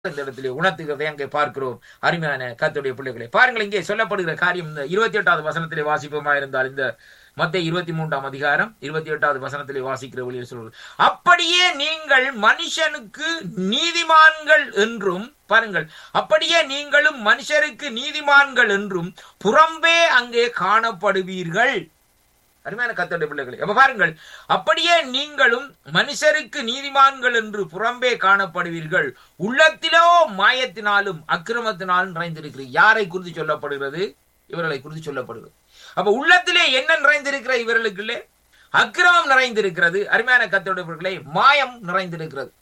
இந்த இடத்திலே உணர்த்துகிறதை அங்கே பார்க்கிறோம் அருமையான கத்துடைய பிள்ளைகளை பாருங்கள் இங்கே சொல்லப்படுகிற காரியம் இந்த இருபத்தி எட்டாவது வசனத்திலே வாசிப்போமா இருந்தால் இந்த மத்திய இருபத்தி மூன்றாம் அதிகாரம் இருபத்தி எட்டாவது வசனத்திலே வாசிக்கிற வழியில் சொல்வது அப்படியே நீங்கள் மனுஷனுக்கு நீதிமான்கள் என்றும் பாருங்கள் அப்படியே நீங்களும் மனுஷருக்கு நீதிமான்கள் என்றும் புறம்பே அங்கே காணப்படுவீர்கள் அருமையான கத்தோட பிள்ளைகளே அப்ப பாருங்கள் அப்படியே நீங்களும் மனுஷருக்கு நீதிமான்கள் என்று புறம்பே காணப்படுவீர்கள் உள்ளத்திலோ மாயத்தினாலும் அக்கிரமத்தினாலும் நிறைந்திருக்கிறீர்கள் யாரை குறித்து சொல்லப்படுகிறது இவர்களை குறித்து சொல்லப்படுகிறது அப்ப உள்ளத்திலே என்ன நிறைந்திருக்கிற இவர்களுக்குள்ளே அக்கிரமம் நிறைந்திருக்கிறது அருமையான கத்தோட பிள்ளைகளே மாயம் நிறைந்திருக்கிறது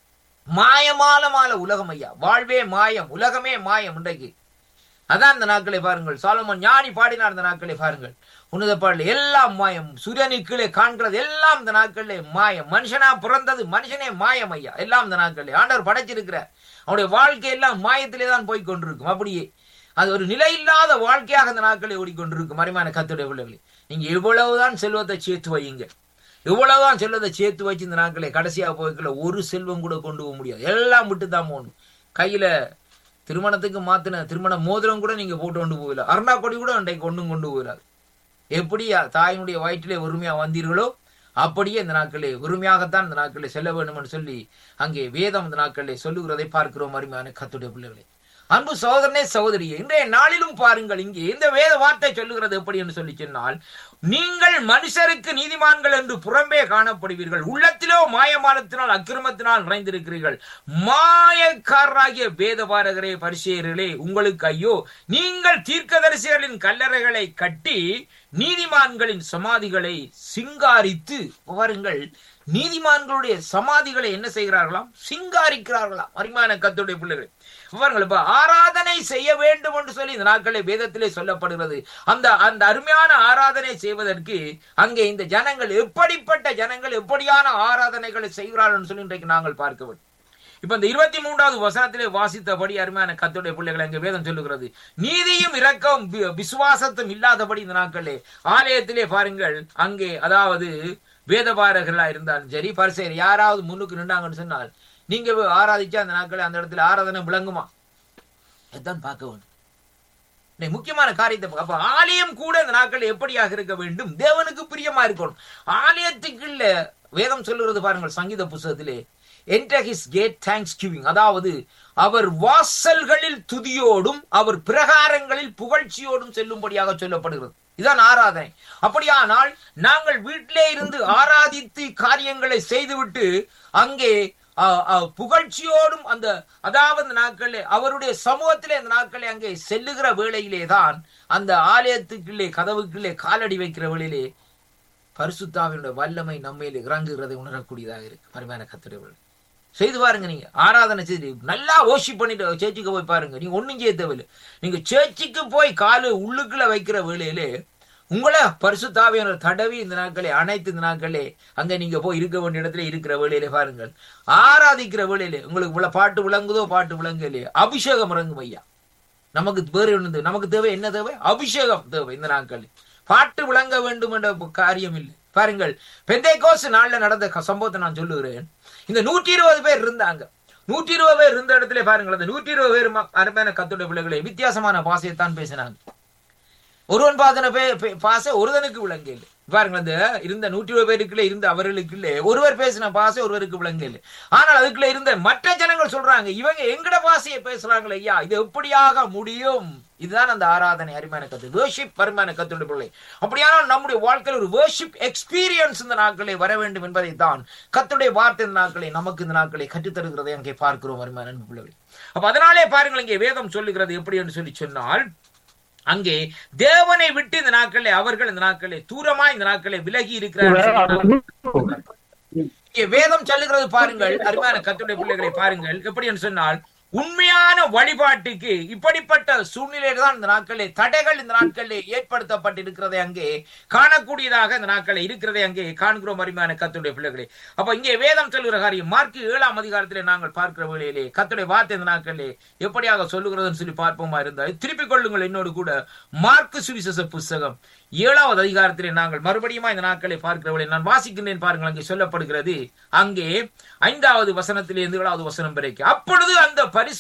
மாயமாலமால உலகம் ஐயா வாழ்வே மாயம் உலகமே மாயம் இன்றைக்கு அதான் இந்த நாட்களை பாருங்கள் சாலமன் ஞானி பாடினார் இந்த நாட்களை பாருங்கள் உன்னத பாடல் எல்லாம் மாயம் சூரியனுக்குள்ளே காண்கிறது எல்லாம் இந்த நாட்களிலே மாயம் மனுஷனா பிறந்தது மனுஷனே மாயம் ஐயா எல்லாம் இந்த நாட்களிலே ஆண்டவர் படைச்சிருக்கிறார் அவனுடைய வாழ்க்கை எல்லாம் மாயத்திலே தான் போய் கொண்டிருக்கும் அப்படியே அது ஒரு நிலையில்லாத வாழ்க்கையாக இந்த நாட்களை ஓடிக்கொண்டிருக்கும் மறைமான கத்துடைய பிள்ளைகளே நீங்க எவ்வளவுதான் செல்வத்தை சேர்த்து வையுங்க எவ்வளவுதான் செல்வத்தை சேர்த்து வச்சு இந்த நாட்களை கடைசியாக போய்க்கல ஒரு செல்வம் கூட கொண்டு போக முடியாது எல்லாம் விட்டு தான் போகணும் கையில திருமணத்துக்கு மாத்தின திருமண மோதிரம் கூட நீங்க போட்டு கொண்டு போகல அருணா கொடி கூட அன்றைக்கு ஒன்றும் கொண்டு போகலாது எப்படி தாயினுடைய வயிற்றிலே உரிமையா வந்தீர்களோ அப்படியே இந்த நாட்களே உரிமையாகத்தான் இந்த நாட்களே செல்ல வேண்டும் என்று சொல்லி அங்கே வேதம் இந்த நாட்களே சொல்லுகிறதை பார்க்கிறோம் அருமையான கத்துடைய பிள்ளைகளே அன்பு சகோதரனே சகோதரியே இன்றைய நாளிலும் பாருங்கள் இங்கே இந்த வேத வார்த்தை சொல்லுகிறது எப்படி என்று சொல்லி சொன்னால் நீங்கள் மனுஷருக்கு நீதிமான்கள் என்று புறம்பே காணப்படுவீர்கள் உள்ளத்திலோ மாயமானத்தினால் அக்கிரமத்தினால் நிறைந்திருக்கிறீர்கள் மாயக்காரராகிய வேதபாரகரே பரிசெயர்களே உங்களுக்கு ஐயோ நீங்கள் தீர்க்கதரிசிகளின் கல்லறைகளை கட்டி நீதிமான்களின் சமாதிகளை சிங்காரித்து பாருங்கள் நீதிமான்களுடைய சமாதிகளை என்ன செய்கிறார்களாம் சிங்காரிக்கிறார்களாம் அருமையான கத்துடைய பிள்ளைகள் இவர்கள் இப்ப ஆராதனை செய்ய வேண்டும் என்று சொல்லி இந்த நாட்களே வேதத்திலே சொல்லப்படுகிறது அந்த அந்த அருமையான ஆராதனை செய்வதற்கு அங்கே இந்த ஜனங்கள் எப்படிப்பட்ட ஜனங்கள் எப்படியான ஆராதனைகளை செய்கிறார்கள் சொல்லி இன்றைக்கு நாங்கள் பார்க்க வேண்டும் இப்ப இந்த இருபத்தி மூன்றாவது வசனத்திலே வாசித்தபடி அருமையான கத்துடைய பிள்ளைகள் அங்கே வேதம் சொல்லுகிறது நீதியும் இரக்கம் விசுவாசத்தும் இல்லாதபடி இந்த நாட்களே ஆலயத்திலே பாருங்கள் அங்கே அதாவது வேதபாரர்களா இருந்தாலும் சரி பரிசெயர் யாராவது முன்னுக்கு நின்றாங்கன்னு சொன்னால் நீங்க ஆராதிச்சா அந்த நாட்களே அந்த இடத்துல ஆராதனை விளங்குமா எதான் பார்க்க வேண்டும் முக்கியமான காரியத்தை அப்ப ஆலயம் கூட இந்த நாட்கள் எப்படியாக இருக்க வேண்டும் தேவனுக்கு பிரியமா இருக்கணும் ஆலயத்துக்குள்ள வேதம் சொல்லுகிறது பாருங்கள் சங்கீத புஸ்தகத்திலே enter his gate thanksgiving அதாவது அவர் வாசல்களில் துதியோடும் அவர் பிரகாரங்களில் புகழ்ச்சியோடும் செல்லும்படியாக சொல்லப்படுகிறது இதான் ஆராதனை அப்படியானால் நாங்கள் வீட்டிலே இருந்து ஆராதித்து காரியங்களை செய்துவிட்டு அங்கே புகழ்ச்சியோடும் அந்த அதாவது நாட்களே அவருடைய சமூகத்திலே அந்த நாட்களே அங்கே செல்லுகிற வேளையிலே தான் அந்த ஆலயத்துக்குள்ளே கதவுக்குள்ளே காலடி வைக்கிற வேளையிலே பரிசுத்தாவினுடைய வல்லமை நம்மையில் இறங்குகிறதை உணரக்கூடியதாக இருக்கு பரிமாண கத்திரவர்கள் செய்து பாருங்க நீங்க ஆராதனை செய்து நல்லா ஓஷி பண்ணிட்டு சேர்ச்சுக்கு போய் பாருங்க நீங்க ஒன்னும் செய்ய தேவையில்லை நீங்க சேர்ச்சிக்கு போய் காலு உள்ளுக்குள்ள வைக்கிற வேளையிலே உங்களை பரிசுத்தாவியான தடவி இந்த நாட்களே அனைத்து இந்த நாட்களே அங்க நீங்க போய் இருக்க வேண்டிய இடத்துல இருக்கிற வேளையிலே பாருங்கள் ஆராதிக்கிற வேளையிலே உங்களுக்கு இவ்வளவு பாட்டு விளங்குதோ பாட்டு விளங்கலையே அபிஷேகம் இறங்கும் ஐயா நமக்கு வேறு ஒன்று நமக்கு தேவை என்ன தேவை அபிஷேகம் தேவை இந்த நாட்கள் பாட்டு விளங்க வேண்டும் என்ற காரியம் இல்லை பாருங்கள் பெந்தை கோசு நாள்ல நடந்த சம்பவத்தை நான் சொல்லுகிறேன் இந்த நூற்றி இருபது பேர் இருந்தாங்க நூற்றி இருபது பேர் இருந்த இடத்துல பாருங்கள் அந்த நூற்றி இருபது பேர் அருமையான கத்துடைய பிள்ளைகளை வித்தியாசமான பாசையத்தான் பேசினாங்க ஒருவன் பாதன பாச ஒருவனுக்கு விளங்கல பாருங்க அந்த இருந்த நூற்றி இருபது பேருக்குள்ள இருந்த அவர்களுக்குள்ளே ஒருவர் பேசின பாசை ஒருவருக்கு விளங்கல ஆனால் அதுக்குள்ள இருந்த மற்ற ஜனங்கள் சொல்றாங்க இவங்க எங்கட பாசையை பேசுறாங்களே ஐயா இது எப்படியாக முடியும் இதுதான் அந்த ஆராதனை அருமையான கத்து வேர்ஷிப் அருமையான கத்துடைய பிள்ளை அப்படியானால் நம்முடைய வாழ்க்கையில் ஒரு வேர்ஷிப் எக்ஸ்பீரியன்ஸ் இந்த நாட்களை வர வேண்டும் என்பதை தான் கத்துடைய வார்த்தை இந்த நாட்களை நமக்கு இந்த நாட்களை கற்றுத்தருகிறதை அங்கே பார்க்கிறோம் அருமையான பிள்ளைகள் அப்ப அதனாலே பாருங்கள் இங்கே வேதம் சொல்லுகிறது எப்படி என்று சொல்லி சொன்னால் அங்கே தேவனை விட்டு இந்த நாட்களே அவர்கள் இந்த நாட்களே தூரமா இந்த நாட்களே விலகி இருக்கிறார்கள் வேதம் சொல்லுகிறது பாருங்கள் அருமையான கத்துடைய பிள்ளைகளை பாருங்கள் எப்படி என்று சொன்னால் உண்மையான வழிபாட்டுக்கு இப்படிப்பட்ட சூழ்நிலையில தான் இந்த நாட்களே தடைகள் இந்த நாட்களிலே ஏற்படுத்தப்பட்டிருக்கிறதை அங்கே காணக்கூடியதாக இந்த நாட்களை இருக்கிறதை அங்கே காண்கிறோம் அருமையான கத்துடைய பிள்ளைகளே அப்ப இங்கே வேதம் சொல்லுகிற காரியம் மார்க் ஏழாம் அதிகாரத்திலே நாங்கள் பார்க்கிற வேளையிலே கத்துடைய வார்த்தை இந்த நாட்களிலே எப்படியாக சொல்லுகிறதுன்னு சொல்லி பார்ப்போமா இருந்தால் திருப்பிக் கொள்ளுங்கள் என்னோடு கூட மார்க் சுவிசேஷ புஸ்தகம் ஏழாவது அதிகாரத்திலே நாங்கள் மறுபடியும் இந்த நாட்களை பார்க்கிறவளை நான் வாசிக்கின்றேன் பாருங்கள் அங்கே சொல்லப்படுகிறது அங்கே ஐந்தாவது வசனத்திலிருந்து ஏழாவது வசனம் வரைக்கும் அப்பொழுது அந்த பரிசு